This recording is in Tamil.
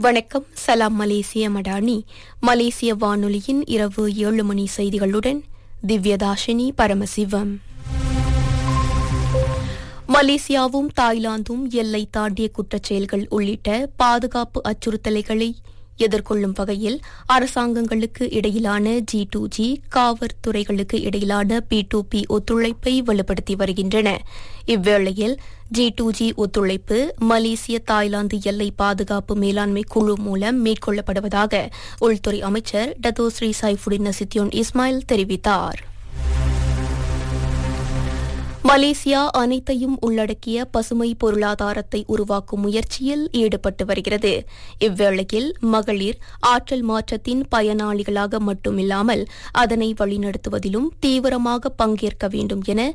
வணக்கம் சலாம் மலேசிய மடானி மலேசிய வானொலியின் இரவு ஏழு மணி செய்திகளுடன் திவ்யதாஷினி பரமசிவம் மலேசியாவும் தாய்லாந்தும் எல்லை தாண்டிய குற்றச்செயல்கள் உள்ளிட்ட பாதுகாப்பு அச்சுறுத்தல்களை எதிர்கொள்ளும் வகையில் அரசாங்கங்களுக்கு இடையிலான ஜி டு ஜி காவற் துறைகளுக்கு இடையிலான பி டு பி ஒத்துழைப்பை வலுப்படுத்தி வருகின்றன இவ்வேளையில் ஜி டு ஜி ஒத்துழைப்பு மலேசிய தாய்லாந்து எல்லை பாதுகாப்பு மேலாண்மை குழு மூலம் மேற்கொள்ளப்படுவதாக உள்துறை அமைச்சர் டத்தோஸ்ரீ சைஃபுடின் நசித்யோன் இஸ்மாயில் தெரிவித்தார் மலேசியா அனைத்தையும் உள்ளடக்கிய பசுமை பொருளாதாரத்தை உருவாக்கும் முயற்சியில் ஈடுபட்டு வருகிறது இவ்வேளையில் மகளிர் ஆற்றல் மாற்றத்தின் பயனாளிகளாக மட்டுமில்லாமல் அதனை வழிநடத்துவதிலும் தீவிரமாக பங்கேற்க வேண்டும் என